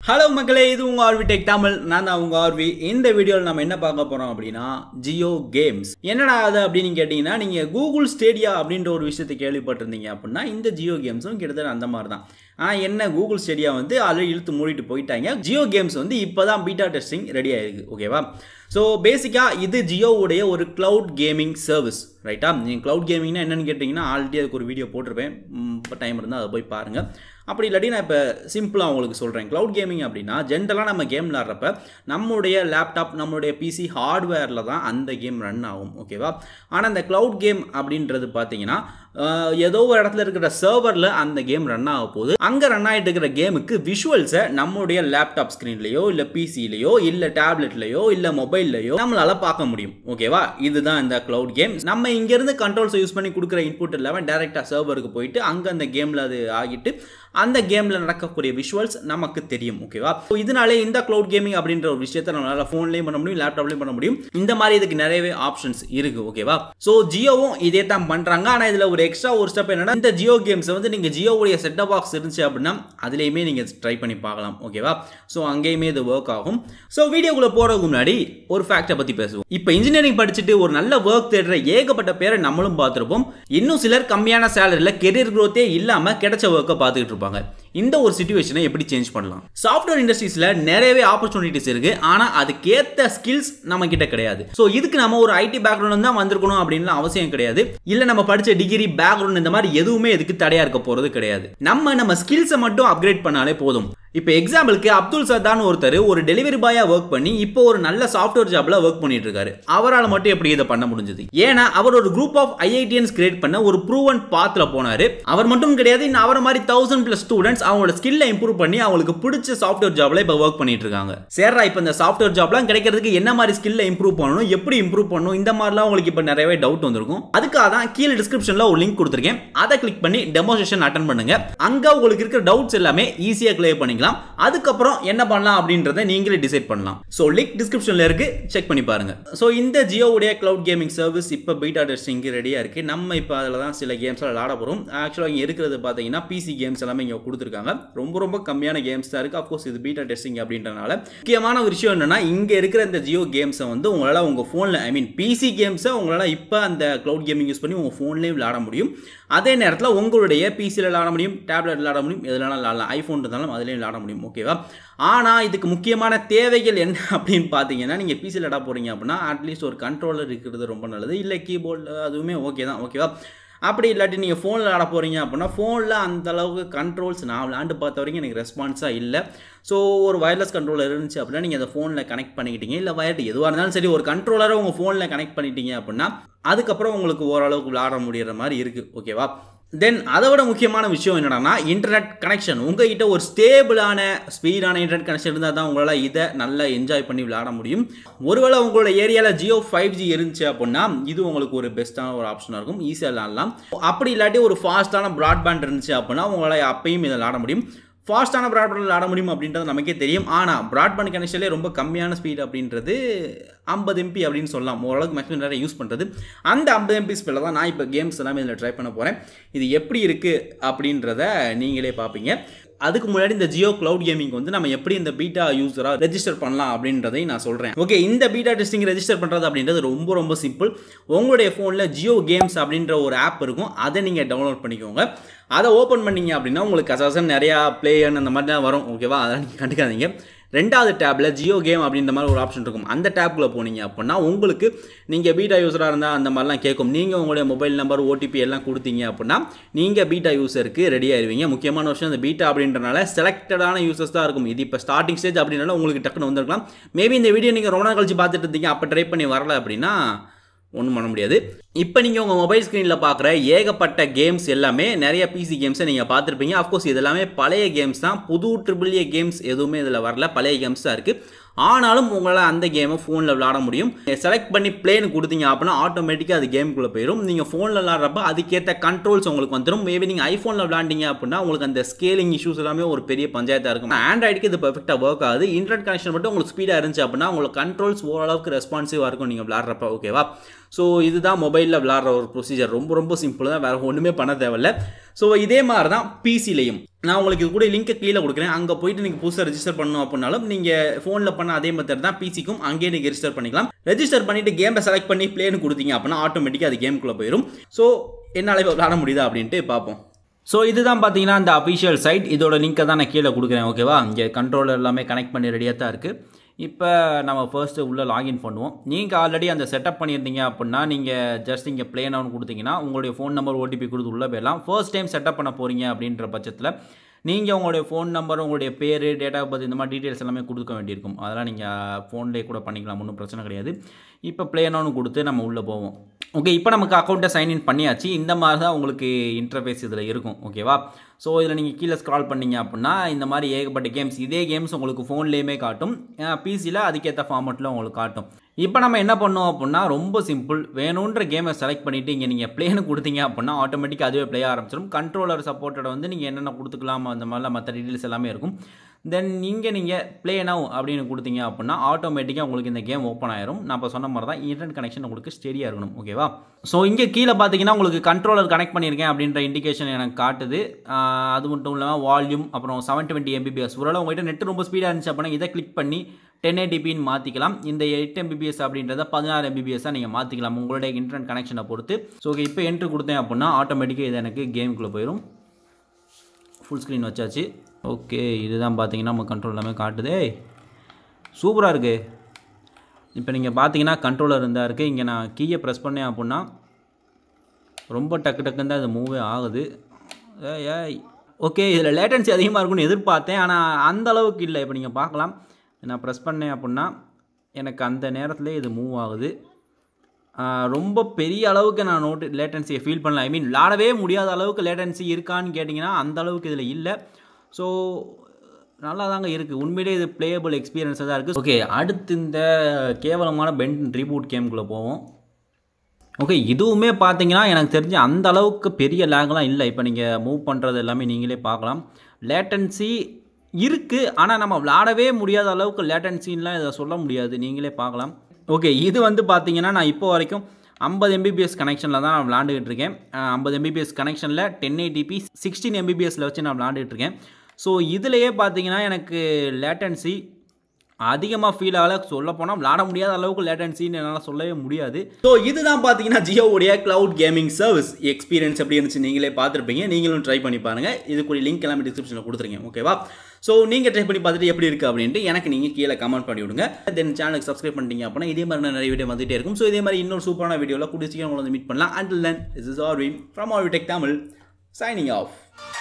hello மக்களே இது உங்கள் ஆர்வி டெக் தமிழ் நான் தான் உங்கள் ஆர்வி இந்த வீடியோவில் நம்ம என்ன பார்க்க போகிறோம் அப்படின்னா ஜியோ கேம்ஸ் என்னடா அது அப்படின்னு கேட்டிங்கன்னா நீங்கள் கூகுள் ஸ்டேடியா அப்படின்ற ஒரு விஷயத்தை கேள்விப்பட்டிருந்தீங்க அப்படின்னா இந்த ஜியோ கேம்ஸும் கிட்டத்தட்ட அந்த மாதிரி தான் ஆனால் என்ன கூகுள் ஸ்டேடியா வந்து ஆல்ரெடி இழுத்து மூடிட்டு போயிட்டாங்க ஜியோ கேம்ஸ் வந்து இப்போ தான் பீட்டா டெஸ்டிங் ரெடி ஆயிருக்கு ஓகேவா ஸோ பேசிக்காக இது ஜியோவுடைய ஒரு க்ளவுட் கேமிங் சர்வீஸ் ரைட்டா நீங்கள் க்ளவுட் கேமிங்னா என்னென்னு கேட்டிங்கன்னா ஆல்ரெடி அதுக்கு ஒரு வீடியோ போட்டிருப்பேன் இப்போ டைம் இருந்தால் அதை போய் பாருங்கள் அப்படி இல்லாட்டி நான் இப்போ சிம்பிளாக உங்களுக்கு சொல்கிறேன் க்ளவுட் கேமிங் அப்படின்னா ஜென்ரலாக நம்ம கேம் விளாட்றப்ப நம்மளுடைய லேப்டாப் நம்மளுடைய பிசி ஹார்ட்வேரில் தான் அந்த கேம் ரன் ஆகும் ஓகேவா ஆனால் இந்த க்ளவுட் கேம் அப்படின்றது பார்த்தீங்கன்னா ஆஹ், ஏதோ ஒரு இடத்துல இருக்கிற சர்வரில் அந்த கேம் ரன் ஆக போகுது அங்கே ரன் ஆகிட்டு இருக்கிற கேமுக்கு விஷுவல்ஸை நம்மளுடைய லேப்டாப் ஸ்க்ரீன்லேயோ இல்லை பிசிலேயோ இல்லை டேப்லெட்லையோ இல்லை மொபைல்லையோ நம்மளால் பார்க்க முடியும் ஓகேவா இதுதான் இந்த க்ளவுட் கேம் நம்ம இங்கேருந்து கண்ட்ரோல்ஸை யூஸ் பண்ணி கொடுக்குற இன்புட் இல்லாமல் டேரெக்டாக சர்வருக்கு போயிட்டு அங்கே அந்த கேமில் அது ஆகிட்டு அந்த கேமில் நடக்கக்கூடிய விஷுவல்ஸ் நமக்கு தெரியும் ஓகேவா ஸோ இதனாலே இந்த க்ளவுட் கேமிங் அப்படின்ற ஒரு விஷயத்தை நம்மளால் ஃபோன்லேயும் பண்ண முடியும் லேப்டாப்லேயும் பண்ண முடியும் இந்த மாதிரி இதுக்கு நிறையவே ஆப்ஷன்ஸ் இருக்கு ஓகேவா ஸோ ஜியோவும் இதே தான் பண்ணுறாங்க ஆனால் இதில் ஒரு எக்ஸ்ட்ரா ஒரு ஸ்டெப் என்னன்னா இந்த ஜியோ கேம்ஸை வந்து நீங்கள் ஜியோவுடைய செட்டப் பாக்ஸ் இருந்துச்சு அப்படின்னா அதுலேயுமே நீங்கள் ட்ரை பண்ணி பார்க்கலாம் ஓகேவா ஸோ அங்கேயுமே இது ஒர்க் ஆகும் ஸோ வீடியோக்குள்ளே போகிறதுக்கு முன்னாடி ஒரு ஃபேக்டை பற்றி பேசுவோம் இப்போ இன்ஜினியரிங் படிச்சுட்டு ஒரு நல்ல ஒர்க் தேடுற ஏகப்பட்ட பேரை நம்மளும் பார்த்துருப்போம் இன்னும் சிலர் கம்மியான சேலரியில் கெரியர் growth-ஏ இல்லாமல் கிடைச்ச ஒர்க்கை பார்த்துக்கிட்டு இருப்பாங்க இந்த ஒரு சுச்சுவேஷனை எப்படி சேஞ்ச் பண்ணலாம் சாஃப்ட்வேர் இண்டஸ்ட்ரீஸில் நிறையவே ஆப்பர்ச்சுனிட்டிஸ் இருக்கு ஆனால் அதுக்கேற்ற ஸ்கில்ஸ் நம்ம கிட்ட கிடையாது ஸோ இதுக்கு நம்ம ஒரு ஐடி பேக்ரவுண்ட் தான் வந்திருக்கணும் அப்படின்னு அவசியம் கிடையாது இல்லை நம்ம படிச்ச டிகிரி பேக்ரவுண்ட் இந்த மாதிரி எதுவுமே இதுக்கு தடையா இருக்க போறது கிடையாது நம்ம நம்ம ஸ்கில்ஸை மட்டும் அப்கிரேட் பண்ணாலே போதும் இப்போ எக்ஸாம்பிளுக்கு அப்துல் சத்தான்னு ஒருத்தர் ஒரு டெலிவரி பாயா ஒர்க் பண்ணி இப்போ ஒரு நல்ல சாஃப்ட்வேர் ஜாப்ல ஒர்க் பண்ணிட்டு இருக்காரு அவரால் மட்டும் எப்படி இதை பண்ண முடிஞ்சது ஏன்னா அவர் ஒரு குரூப் ஆஃப் ஐஐடிஎன்ஸ் கிரியேட் பண்ண ஒரு ப்ரூவன் பாத்ல போனாரு அவர் மட்டும் கிடையாது இன்னும் அவரை மாதிரி தௌசண்ட் பிளஸ் ஸ்டூடெண்ட்ஸ் அவங்களோட ஸ்கில்லை இம்ப்ரூவ் பண்ணி அவங்களுக்கு பிடிச்ச சாஃப்ட்வேர் ஜாப்ல இப்போ ஒர்க் பண்ணிட்டு இருக்காங்க சேர்றா இப்போ இந்த சாஃப்ட்வேர் ஜாப்லாம் கிடைக்கிறதுக்கு என்ன மாதிரி ஸ்கில்லை இம்ப்ரூவ் பண்ணணும் எப்படி இம்ப்ரூவ் பண்ணணும் இந்த மாதிரிலாம் உங்களுக்கு இப்போ நிறையவே டவுட் வந்திருக்கும் அதுக்காக தான் கீழே டிஸ்கிரிப்ஷன்ல ஒரு லிங்க் கொடுத்துருக்கேன் அதை கிளிக் பண்ணி டெமோஸ்ட்ரேஷன் அட்டன் பண்ணுங்க அங்க உங்களுக்கு இருக்கிற டவுட்ஸ் எல்லாமே ஈஸியா கிளியர் பண்ணிக்கலாம் அதுக்கப்புறம் என்ன பண்ணலாம் அப்படின்றத நீங்களே டிசைட் பண்ணலாம் ஸோ லிங்க் டிஸ்கிரிப்ஷன்ல இருக்கு செக் பண்ணி பாருங்க ஸோ இந்த ஜியோவுடைய கிளவுட் கேமிங் சர்வீஸ் இப்போ பீட்டா டெஸ்டிங்க்கு ரெடியா இருக்கு நம்ம இப்போ அதில் தான் சில கேம்ஸ் விளாட போகிறோம் ஆக்சுவலாக இங்கே இருக்கிறது பார்த்தீங்கன்னா பிசி கேம்ஸ் எல்லாமே இங்கே கொடுத்துருக்காங்க ரொம்ப ரொம்ப கம்மியான கேம்ஸ் தான் இருக்குது அஃப்கோர்ஸ் இது பீட்டா டெஸ்டிங் அப்படின்றனால முக்கியமான ஒரு விஷயம் என்னன்னா இங்கே இருக்கிற இந்த ஜியோ கேம்ஸை வந்து உங்களால் உங்கள் ஃபோனில் ஐ மீன் பிசி கேம்ஸை உங்களால் இப்போ அந்த கிளவுட் கேமிங் யூஸ் பண்ணி உங்கள் ஃபோன்லேயும் விளாட முடியும் அதே நேரத்தில் உங்களுடைய பிசியில் விளாட முடியும் டேப்லெட் விளாட முடியும் எதுலாம் விளாடலாம் ஐஃபோன் இருந்தாலும் அதுலேயும் விளாட முடியும் ஓகேவா ஆனால் இதுக்கு முக்கியமான தேவைகள் என்ன அப்படின்னு பார்த்தீங்கன்னா நீங்கள் பிசியில் விளாட போகிறீங்க அப்படின்னா அட்லீஸ்ட் ஒரு கண்ட்ரோலர் இருக்கிறது ரொம்ப நல்லது இல்லை கீபோர்டு அதுவுமே ஓகே தான் ஓகேவா அப்படி இல்லாட்டி நீங்கள் ஃபோனில் விளாட போகிறீங்க அப்படின்னா ஃபோனில் அந்த அளவுக்கு கண்ட்ரோல்ஸ் நான் விளாண்டு பார்த்த வரைக்கும் எனக்கு ரெஸ்பான்ஸாக இல்லை ஸோ ஒரு வயர்லெஸ் கண்ட்ரோலர் இருந்துச்சு அப்படின்னா நீங்கள் அதை ஃபோனில் கனெக்ட் பண்ணிக்கிட்டீங்க இல்லை வயர்டு எதுவாக இருந்தாலும் சரி ஒரு கண்ட்ரோலரை உங்கள் ஃபோனில் கனெக்ட் பண்ணிட்டீங்க அப்படின்னா அதுக்கப்புறம் உங்களுக்கு ஓரளவுக்கு விளாட முடியிற மாதிரி இருக்குது ஓகேவா தென் அதை விட முக்கியமான விஷயம் என்னன்னா இன்டர்நெட் கனெக்ஷன் உங்ககிட்ட ஒரு ஸ்டேபிளான ஸ்பீடான இன்டர்நெட் கனெக்ஷன் இருந்தால் தான் உங்களால் இதை நல்லா என்ஜாய் பண்ணி விளையாட முடியும் ஒருவேளை உங்களோட ஏரியாவில் ஜியோ ஃபைவ் ஜி இருந்துச்சு அப்படின்னா இது உங்களுக்கு ஒரு பெஸ்ட்டான ஒரு ஆப்ஷனாக இருக்கும் ஈஸியாக விளாடலாம் அப்படி இல்லாட்டி ஒரு ஃபாஸ்ட்டான ப்ராட்பேண்ட் இருந்துச்சு அப்படின்னா உங்களால் அப்பயும் இதை விளாட முடியும் ஃபாஸ்ட்டான ப்ராட்பேண்ட் விளாட முடியும் அப்படின்றது நமக்கே தெரியும் ஆனால் ப்ராட்பேண்ட் கனெக்ஷன்லேயே ரொம்ப கம்மியான ஸ்பீட் அப்படின்றது ஐம்பது எம்பி அப்படின்னு சொல்லலாம் ஓரளவுக்கு மேக்ஸிமம் நிறைய யூஸ் பண்ணுறது அந்த ஐம்பது எம்பி ஸ்பீடில் தான் நான் இப்போ கேம்ஸ் எல்லாமே இதில் ட்ரை பண்ண போகிறேன் இது எப்படி இருக்குது அப்படின்றத நீங்களே பார்ப்பீங்க அதுக்கு முன்னாடி இந்த ஜியோ கிளவுட் கேமிங் வந்து நம்ம எப்படி இந்த பீட்டா யூஸராக ரெஜிஸ்டர் பண்ணலாம் அப்படின்றதையும் நான் சொல்கிறேன் ஓகே இந்த பீட்டா டெஸ்டிங் ரெஜிஸ்டர் பண்ணுறது அப்படின்றது ரொம்ப ரொம்ப சிம்பிள் உங்களுடைய ஃபோனில் ஜியோ கேம்ஸ் அப்படின்ற ஒரு ஆப் இருக்கும் அதை நீங்கள் டவுன்லோட் பண்ணிக்கோங்க அதை ஓப்பன் பண்ணீங்க அப்படின்னா உங்களுக்கு அசாசன் நிறையா பிளேயர் அந்த மாதிரி தான் வரும் ஓகேவா அதெல்லாம் நீங்கள் கண்டுக்காதீங்க ரெண்டாவது டேப்பில் ஜியோ கேம் அப்படின்ற மாதிரி ஒரு ஆப்ஷன் இருக்கும் அந்த டேப்புக்குள்ளே போனீங்க அப்படின்னா உங்களுக்கு நீங்கள் பீட்டா யூஸராக இருந்தால் அந்த மாதிரிலாம் கேட்கும் நீங்கள் உங்களுடைய மொபைல் நம்பர் ஓடிபி எல்லாம் கொடுத்தீங்க அப்படின்னா நீங்கள் பீட்டா யூஸருக்கு ரெடி ஆயிருவீங்க முக்கியமான விஷயம் இந்த பீட்டா அப்படின்றனால செலக்டடான யூசர்ஸ் தான் இருக்கும் இது இப்போ ஸ்டார்டிங் ஸ்டேஜ் அப்படின்னால உங்களுக்கு டக்குன்னு வந்திருக்கலாம் மேபி இந்த வீடியோ நீங்கள் ரொம்ப நாள் கழிச்சு பார்த்துட்டு இருந்தீங்க அப்போ ட்ரை பண்ணி வரல அப்படின்னா ஒன்றும் பண்ண முடியாது இப்போ நீங்கள் உங்கள் மொபைல் ஸ்க்ரீனில் பார்க்குற ஏகப்பட்ட கேம்ஸ் எல்லாமே நிறைய பிசி கேம்ஸை நீங்கள் பார்த்துருப்பீங்க அஃப்கோர்ஸ் இது எல்லாமே பழைய கேம்ஸ் தான் புது ட்ரிபிள் ஏ கேம்ஸ் எதுவுமே இதில் வரல பழைய கேம்ஸ் தான் இருக்குது ஆனாலும் உங்களால் அந்த கேமை ஃபோனில் விளாட முடியும் செலக்ட் பண்ணி பிளேன்னு கொடுத்தீங்க அப்படின்னா ஆட்டோமேட்டிக்காக அது கேமுக்குள்ளே போயிடும் நீங்கள் ஃபோனில் விளாட்றப்ப அதுக்கேற்ற கண்ட்ரோல்ஸ் உங்களுக்கு வந்துடும் மேபி நீங்கள் ஐஃபோனில் விளாண்டிங்க அப்படின்னா உங்களுக்கு அந்த ஸ்கேலிங் இஷ்யூஸ் எல்லாமே ஒரு பெரிய பஞ்சாயத்தாக இருக்கும் ஆண்ட்ராய்டுக்கு இது பெர்ஃபெக்டாக ஒர்க் ஆகுது இன்டர்நெட் கனெக்ஷன் மட்டும் உங்களுக்கு ஸ்பீடாக இருந்துச்சு அப்படின்னா உங்களுக்கு கண்ட்ரோல்ஸ் ஓரளவுக்கு ரெஸ்பான்சிவாக இருக்கும் நீங்கள் விளாட்றப்ப ஓகேவா ஸோ இதுதான் மொபைலில் விளாட்ற ஒரு ப்ரொசீஜர் ரொம்ப ரொம்ப சிம்பிள் தான் வேறு ஒன்றுமே பண்ண தேவையில்ல ஸோ இதே மாதிரி தான் பிசிலையும் நான் உங்களுக்கு இது கூட லிங்க்கை கீழே கொடுக்குறேன் அங்கே போயிட்டு நீங்கள் புதுசாக ரெஜிஸ்டர் பண்ணணும் அப்படின்னாலும் நீங்கள் ஃபோனில் பண்ண அதே மெத்தட் தான் பிசிக்கும் அங்கேயே நீங்கள் ரெஜிஸ்டர் பண்ணிக்கலாம் ரெஜிஸ்டர் பண்ணிவிட்டு கேமை செலக்ட் பண்ணி பிளேன்னு கொடுத்தீங்க அப்படின்னா ஆட்டோமேட்டிக்காக அது கேமுக்குள்ளே போயிடும் ஸோ என்னால் விளாட முடியுதா அப்படின்ட்டு பார்ப்போம் ஸோ இதுதான் பார்த்தீங்கன்னா அந்த அஃபிஷியல் சைட் இதோட லிங்க்கை தான் நான் கீழே கொடுக்குறேன் ஓகேவா இங்கே கண்ட்ரோலர் எல்லாமே கனெக்ட் பண்ணி ரெடியாக தான் இருக்குது இப்போ நம்ம ஃபர்ஸ்ட்டு உள்ளே லாகின் பண்ணுவோம் நீங்கள் ஆல்ரெடி அந்த செட்டப் பண்ணியிருந்தீங்க அப்படின்னா நீங்கள் ஜஸ்ட் இங்கே ப்ளே நவுன் கொடுத்தீங்கன்னா உங்களுடைய ஃபோன் நம்பர் ஓடிபி கொடுத்து உள்ளே போயிடலாம் ஃபர்ஸ்ட் டைம் செட்டப் பண்ண போகிறீங்க அப்படின்ற பட்சத்தில் நீங்கள் உங்களுடைய ஃபோன் நம்பர் உங்களுடைய பேர் டேட் ஆஃப் பர்த் இந்த மாதிரி டீட்டெயில்ஸ் எல்லாமே கொடுக்க வேண்டியிருக்கும் அதெல்லாம் நீங்கள் ஃபோன்லேயே கூட பண்ணிக்கலாம் ஒன்றும் பிரச்சனை கிடையாது இப்போ ப்ளேனோன்னு கொடுத்து நம்ம உள்ளே போவோம் ஓகே இப்போ நமக்கு அக்கௌண்ட்டை சைன்இன் பண்ணியாச்சு இந்த மாதிரி தான் உங்களுக்கு இன்டர்ஃபேஸ் இதில் இருக்கும் ஓகேவா ஸோ இதில் நீங்கள் கீழே ஸ்க்ரால் பண்ணீங்க அப்படின்னா இந்த மாதிரி ஏகப்பட்ட கேம்ஸ் இதே கேம்ஸ் உங்களுக்கு ஃபோன்லேயுமே காட்டும் பிசியில் அதுக்கேற்ற ஃபார்மெட்டில் உங்களுக்கு காட்டும் இப்போ நம்ம என்ன பண்ணோம் அப்படின்னா ரொம்ப சிம்பிள் வேணுன்ற கேமை செலக்ட் பண்ணிவிட்டு இங்கே நீங்கள் ப்ளேனு கொடுத்தீங்க அப்படின்னா ஆட்டோமேட்டிக்காக அதுவே ப்ளே ஆரம்பிச்சிடும் கண்ட்ரோலர் சப்போர்ட்டோட வந்து நீங்கள் என்னென்ன கொடுத்துக்கலாம் அந்த மாதிரிலாம் மற்ற டீட்டெயில்ஸ் எல்லாமே இருக்கும் தென் நீங்கள் நீங்கள் ப்ளே நவ் அப்படின்னு கொடுத்தீங்க அப்படின்னா ஆட்டோமேட்டிக்காக உங்களுக்கு இந்த கேம் ஓப்பன் ஆயிரும் நான் இப்போ சொன்ன மாதிரி தான் இன்டர்நெட் கனெக்ஷன் உங்களுக்கு ஸ்டெடியாக இருக்கணும் ஓகேவா ஸோ இங்கே கீழே பார்த்தீங்கன்னா உங்களுக்கு கண்ட்ரோலர் கனெக்ட் பண்ணியிருக்கேன் அப்படின்ற இண்டிகேஷன் எனக்கு காட்டுது ஆஹ் அது மட்டும் இல்லாமல் வால்யூம் அப்புறம் செவன் டுவெண்ட்டி எம்பிபிஎஸ் ஒருவேளை உங்கள்கிட்ட நெட் ரொம்ப ஸ்பீடாக இருந்துச்சு அப்படின்னா இதை கிளிக் பண்ணி டென் ஏடிபின்னு மாற்றிக்கலாம் இந்த எயிட் எம்பிபிஎஸ் அப்படின்றத பதினாறு எம்பிபிஎஸ்ஸாக நீங்கள் மாற்றிக்கலாம் உங்களுடைய இன்டர்நெட் கனெக்ஷனை பொறுத்து ஸோ இப்போ என்ட்ரு கொடுத்தேன் அப்படின்னா ஆட்டோமேட்டிக்காக இது எனக்கு கேமுக்குள்ளே போயிடும் ஃபுல் ஸ்க்ரீன் வச்சாச்சு ஓகே இதுதான் பார்த்தீங்கன்னா நம்ம கண்ட்ரோல் எல்லாமே காட்டுதே சூப்பராக இருக்குது இப்போ நீங்கள் பார்த்தீங்கன்னா கண்ட்ரோலர் இருந்தால் இருக்குது இங்கே நான் கீயை ப்ரெஸ் பண்ணேன் அப்படின்னா ரொம்ப டக்கு டக்குன்னு தான் இது மூவே ஆகுது ஏய் ஏய் ஓகே இதில் லேட்டன்சி அதிகமாக இருக்கும்னு எதிர்பார்த்தேன் ஆனால் அந்த அளவுக்கு இல்லை இப்போ நீங்கள் பார்க்கலாம் நான் ப்ரெஸ் பண்ணேன் அப்படின்னா எனக்கு அந்த நேரத்தில் இது மூவ் ஆகுது ஆஹ் ரொம்ப பெரிய அளவுக்கு நான் நோட்டு லேட்டன்சியை ஃபீல் பண்ணல ஐ மீன் விளாடவே முடியாத அளவுக்கு லேட்டன்சி இருக்கான்னு கேட்டிங்கன்னா அந்த அளவுக்கு இதில் இல்லை ஸோ நல்லா தாங்க இருக்குது உண்மையிலே இது பிளேயபிள் எக்ஸ்பீரியன்ஸாக தான் இருக்குது ஓகே அடுத்து இந்த கேவலமான பென் ரீபூட் கேமுக்குள்ளே போவோம் ஓகே இதுவுமே பார்த்தீங்கன்னா எனக்கு தெரிஞ்ச அந்த அளவுக்கு பெரிய லேக்லாம் இல்லை இப்போ நீங்கள் மூவ் பண்ணுறது எல்லாமே நீங்களே பார்க்கலாம் லேட்டன்சி இருக்குது ஆனால் நம்ம விளாடவே முடியாத அளவுக்கு லேட்டன்சின்லாம் இதை சொல்ல முடியாது நீங்களே பார்க்கலாம் ஓகே இது வந்து பார்த்தீங்கன்னா நான் இப்போ வரைக்கும் ஐம்பது எம்பிபிஎஸ் கனெக்ஷனில் தான் நான் விளாண்டுக்கிட்டு இருக்கேன் ஐம்பது எம்பிபிஎஸ் கனெக்ஷனில் டென் எயிட்டிபி சிக்ஸ்டீன் எம்பிபிஎஸ்ல வச்சு நான் விளாண்டுட்டு இருக்கேன் ஸோ இதுலேயே பார்த்தீங்கன்னா எனக்கு லேட்டன்சி அதிகமாக ஃபீல் ஆகல சொல்ல போனால் விளாட முடியாத அளவுக்கு லேட்டன்சின்னு என்னால் சொல்லவே முடியாது ஸோ இதுதான் பார்த்தீங்கன்னா ஜியோவுடைய க்ளவுட் கேமிங் சர்வீஸ் எக்ஸ்பீரியன்ஸ் எப்படி இருந்துச்சு நீங்களே பார்த்துருப்பீங்க நீங்களும் ட்ரை பண்ணி பாருங்கள் இதுக்குரிய லிங்க் எல்லாமே டிஸ்கிரிப்ஷனில் கொடுத்துருங்க ஓகேவா ஸோ நீங்கள் ட்ரை பண்ணி பார்த்துட்டு எப்படி இருக்குது அப்படின்ட்டு எனக்கு நீங்கள் கீழே கமெண்ட் பண்ணி விடுங்க தென் சேனலுக்கு சப்ஸ்கிரைப் பண்ணிட்டீங்க அப்படின்னா இதே மாதிரி நிறைய வீடியோ வந்துட்டே இருக்கும் ஸோ இதே மாதிரி இன்னொரு சூப்பரான வீடியோவில் கூடிய சீக்கிரம் உங்களை வந்து மீட் பண்ணலாம் until then is is Arvin from R Tech Tamil signing of